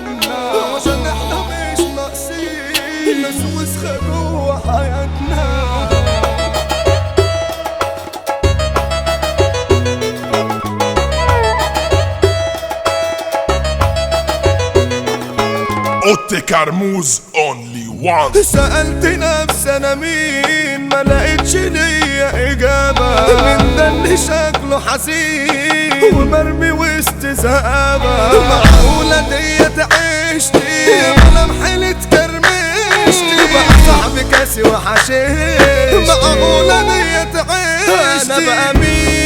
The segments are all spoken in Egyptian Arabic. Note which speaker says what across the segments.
Speaker 1: عنا عشان احنا مش ناقصين ناس وسخة جوا حياتنا
Speaker 2: اوتي كرموز اونلي وان
Speaker 1: سألت نفسي انا مين ما لقيتش ليا اجابة من ده اللي شكله حزين ومرمي وسط زقابة معقولة ديت عشتي ملامحي اللي اتكرمشتي بقى صاحبي كاسي وحشيشتي معقولة ديت عشتي انا بقى مين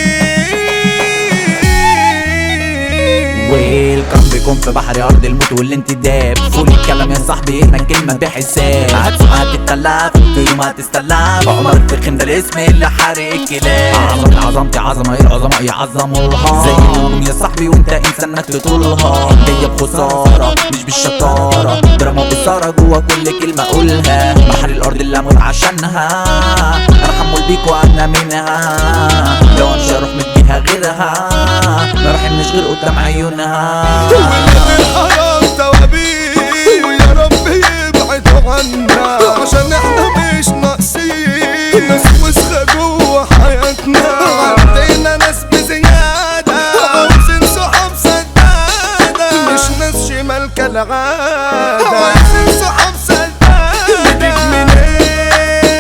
Speaker 3: ويلكم بكم في بحر ارض الموت والانتداب فول الكلام يا صاحبي هنا الكلمه بحساب هتسوق هتتلف في يوم هتستلف عمر الفخم ده الاسم اللي حارق الكلاب عظمتي عظمتي عظمه العظماء يعظموها زي النجوم يا صاحبي وانت انسان ما تطولها جايه بخساره مش بالشطاره دراما وإثارة جوا كل كلمه اقولها بحر الارض اللي اموت عشانها ارحم بيك وانا منها لو امشي اروح مديها غيرها ما رحمنيش غير قدام عيونها
Speaker 1: ولاد الحرام توابين ويا رب يبعدوا عنا عشان احنا مش ناقصين ناس وسخة جوا حياتنا عندنا ناس بزيادة عاوزين صحاب سدادة مش ناس شمال كالعادة عايزين صحاب سدادة نجيب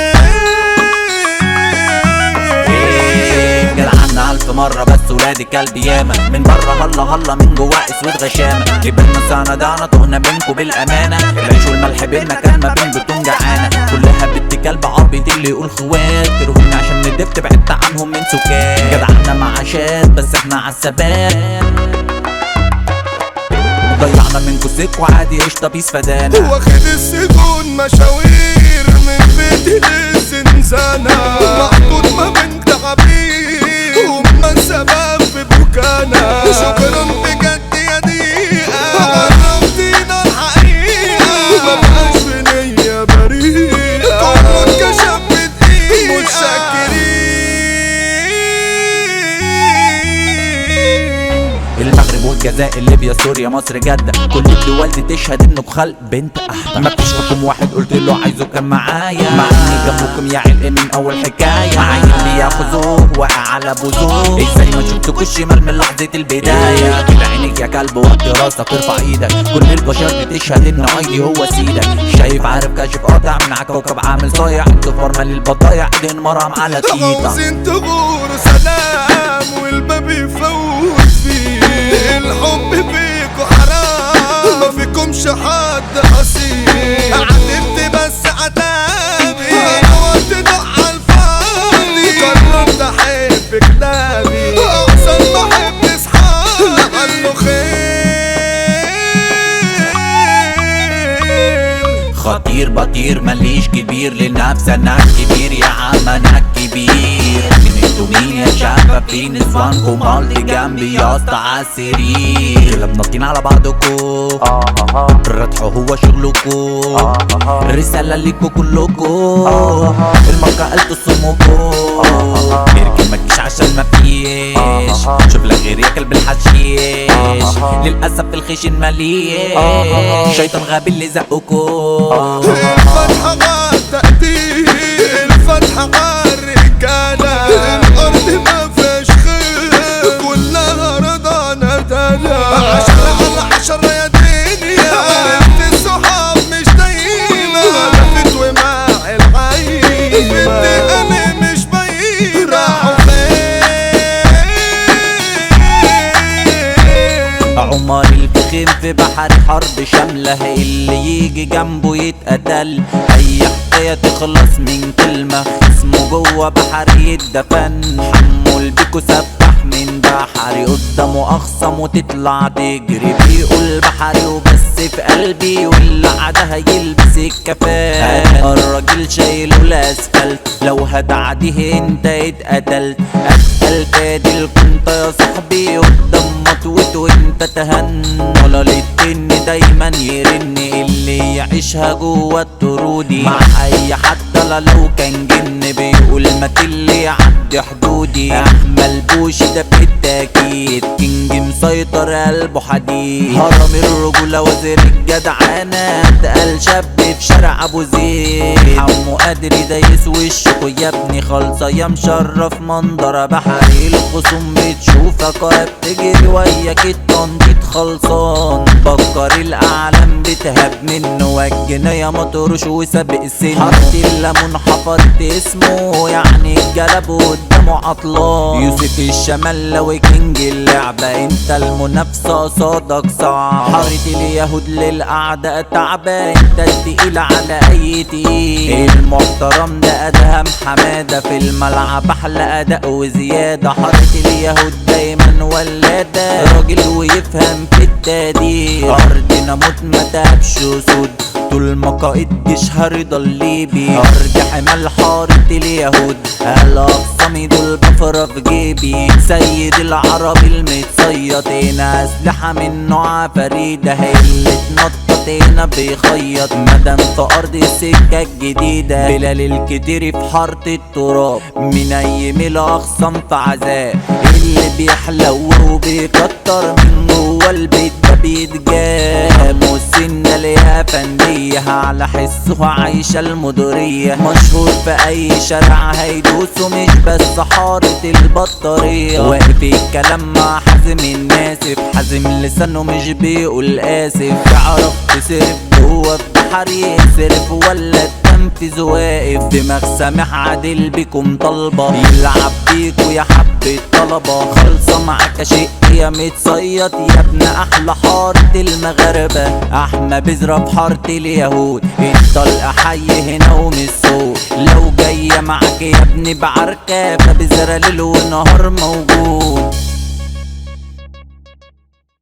Speaker 1: منين
Speaker 3: جدعنا ألف مرة بس ولادي كلب ياما من بره هلا هلا من جوا اسود غشامة كبرنا سنة دعنا تهنا بينكو بالأمانة العيش والملح بينا كان ما بين بتون جعانة كلها بنت كلب عبيط اللي يقول خوات كرهوني عشان ندفت بعدت عنهم من سكان جدعنا معاشات بس احنا عالثبات ضيعنا منكو سك وعادي قشطة بيس فدانا
Speaker 1: واخد السجون مشاوير من بيتي للزنزانة محطوط ما بين تعابير هما السبب في بكانا شكرا بجد يا دقيقة عرفتينا الحقيقة ما بقاش في نية بريئة كله اتكشف بدقيقة متشكرين
Speaker 3: المغرب والجزائر ليبيا سوريا مصر جدة كل الدول دي تشهد انه بخلق بنت احدى ما فيش حكم واحد قلت له عايزه كان معايا مع اني جنبكم يا علق من اول حكاية معايا اللي ياخذوه واقع على بوزوه ازاي ما شفتكوا الشمال من لحظة البداية كده عينيك يا كلب وقت راسك ارفع ايدك كل البشر دي تشهد ان ايدي هو سيدك شايف عارف كاشف قاطع من على كوكب عامل صايع انتوا فورمال البضايع ايدين مرهم على تيتا
Speaker 1: عاوزين تغوروا سلام والباب يفوت فيه الحب فيكوا حرام ما فيكمش حد اصيل عاتبت بس عتابي قوت على الفاضي قررت احب كلابي احسن ما احب اصحابي لعله خير
Speaker 3: خطير بطير ماليش كبير للنفس انا كبير يا عم انا كبير من انتوا مين يا شباب في نسوانكم قلت جنبي يا اسطى عالسرير كده بنطين على بعضكو الردح هو شغلكو الرسالة ليكو كلكو المركة قلت صمكو اركن ما تجيش عشان ما فيش شوف لك غير ياكل بالحشيش للاسف الخشن مليش شيطان غبي اللي زقكو
Speaker 1: الفتحة غار تقدير الفتحة غار رجالة الأرض ما فيهاش خير كلها رضا ندالة عشرة على عشرة يا دنيا انت الصحاب مش دايما لفت ومع العين بدي انا مش باين راحوا فين
Speaker 3: عمر الفخم في بحر حرب شاملة اللي يجي جنبه يتقتل أي حكاية تخلص من كلمة اسمه جوه بحر يتدفن حمول بيكو سفاح من بحري قدامه أخصم وتطلع تجري بيقول بحري وبس في قلبي واللي عادها يلبس الكفان الراجل شايله الأسفلت لو هتعديه انت اتقتلت أتقل كادل كنت يا صاحبي قدام مطوت وانت تهن ولا للتن دايما يرن اللي يعيشها جوه الطرودي مع اي حتى لا لو كان جن بيقول ما اللي يعدي حدودي احمل بوش ده بالتاكيد الحديد كينج مسيطر قلبه حديد هرم الرجولة وزير الجدعانة اتقل شاب في شارع ابو زيد حمو قادر دايس وشكو يا ابني خالصة يا مشرف منظر بحري الخصوم بتشوفك وهي بتجري وياك التنطيط خلصان بكر الاعلام بتهب منه والجناية مطروش وسابق السن حط الليمون حفرت اسمه يعني الجلب قدامه عطلان يوسف الشمال لو كينج اللعبة انت المنافسة قصادك صعب حارة اليهود للأعداء تعبة انت التقيل على اي تقيل المحترم ده ادهم حمادة في الملعب احلى اداء وزيادة حارة اليهود دايما ولادة راجل ويفهم في التقدير ارضنا موت ما تهبش سود طول ما قائد جيش هرضى الليبي ارجع حمال حارة اليهود الاقسامي دول بفرة في جيبي سيد العرب المتصيط هنا اسلحة من نوع فريدة هي اللي اتنطط هنا بيخيط مدام في ارض السكة الجديدة بلال الكتير في حارة التراب من اي الاقسام في عذاب اللي بيحلو وبيكتر من جوه البيت ده بيتجاب والسنة ليها فندية على حسه عايشة المدورية مشهور في أي شارع هيدوسه مش بس حارة البطارية واقف الكلام مع حازم الناسف حازم لسانه مش بيقول آسف تعرف تصرف جوه في بحري يصرف ولا التنفيذ واقف دماغ سامح عادل بيكم طالبة يلعب بيكو يا حبة طلبة خالصة معاك شيء يا متصيط يا ابن احلى حارة المغاربة احمى بذرة في حارة اليهود الطلقة حي هنا ومش صوت لو جاية معاك يا ابني بعركة فبذرة ليل ونهار موجود